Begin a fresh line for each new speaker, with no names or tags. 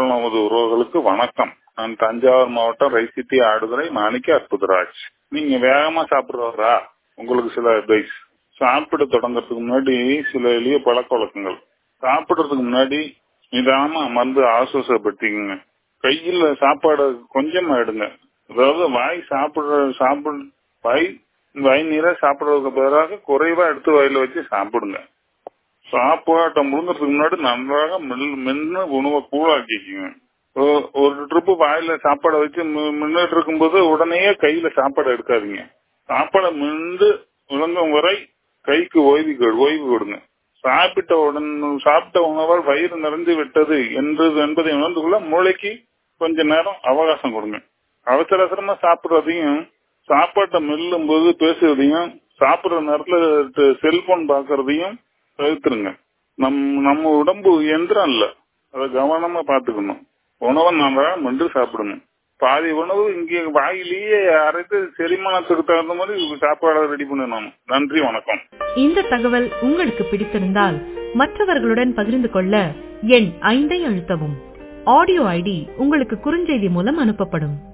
குரல் நமது உறவுகளுக்கு வணக்கம் நான் தஞ்சாவூர் மாவட்டம் ரைசிட்டி ஆடுதுறை மாணிக்க அற்புதராஜ் நீங்க வேகமா சாப்பிடுறவரா உங்களுக்கு சில அட்வைஸ் சாப்பிட தொடங்குறதுக்கு முன்னாடி சில எளிய பழக்க வழக்கங்கள் சாப்பிடுறதுக்கு முன்னாடி நிதானமா அமர்ந்து ஆசுவாசப்படுத்திக்கங்க கையில சாப்பாடு கொஞ்சமா எடுங்க அதாவது வாய் சாப்பிடுற சாப்பிட வாய் வாய் நீரை சாப்பிடுறதுக்கு பதிலாக குறைவா எடுத்து வாயில வச்சு சாப்பிடுங்க சாப்பாட்டை முழுங்குறதுக்கு முன்னாடி நன்றாக மென்னு உணவை கூழாக்கிக்குங்க ஒரு ட்ரிப்பு வாயில சாப்பாடை வச்சு மின்னுட்டு இருக்கும்போது உடனே கையில சாப்பாடு எடுக்காதீங்க சாப்பாடை மிண்டு விளங்கும் வரை கைக்கு ஓய்வு ஓய்வு கொடுங்க சாப்பிட்ட உடன் சாப்பிட்ட உணவால் வயிறு நிறைந்து விட்டது என்றது என்பதை உணர்ந்து கொள்ள மூளைக்கு கொஞ்ச நேரம் அவகாசம் கொடுங்க அவசர அவசரமா சாப்பிடுறதையும் சாப்பாட்டை மெல்லும் போது பேசுறதையும் சாப்பிடுற நேரத்துல செல்போன் பாக்குறதையும் தவிர்த்துருங்க நம் நம்ம உடம்பு எந்திரம் இல்ல அதை கவனமா பாத்துக்கணும் உணவை நாம மென்று சாப்பிடணும் பாதி உணவு இங்க வாயிலேயே அரைத்து செரிமானத்துக்கு தகுந்த மாதிரி சாப்பாடு ரெடி பண்ணணும் நன்றி வணக்கம்
இந்த தகவல் உங்களுக்கு பிடித்திருந்தால் மற்றவர்களுடன் பகிர்ந்து கொள்ள எண் ஐந்தை அழுத்தவும் ஆடியோ ஐடி உங்களுக்கு குறுஞ்செய்தி மூலம் அனுப்பப்படும்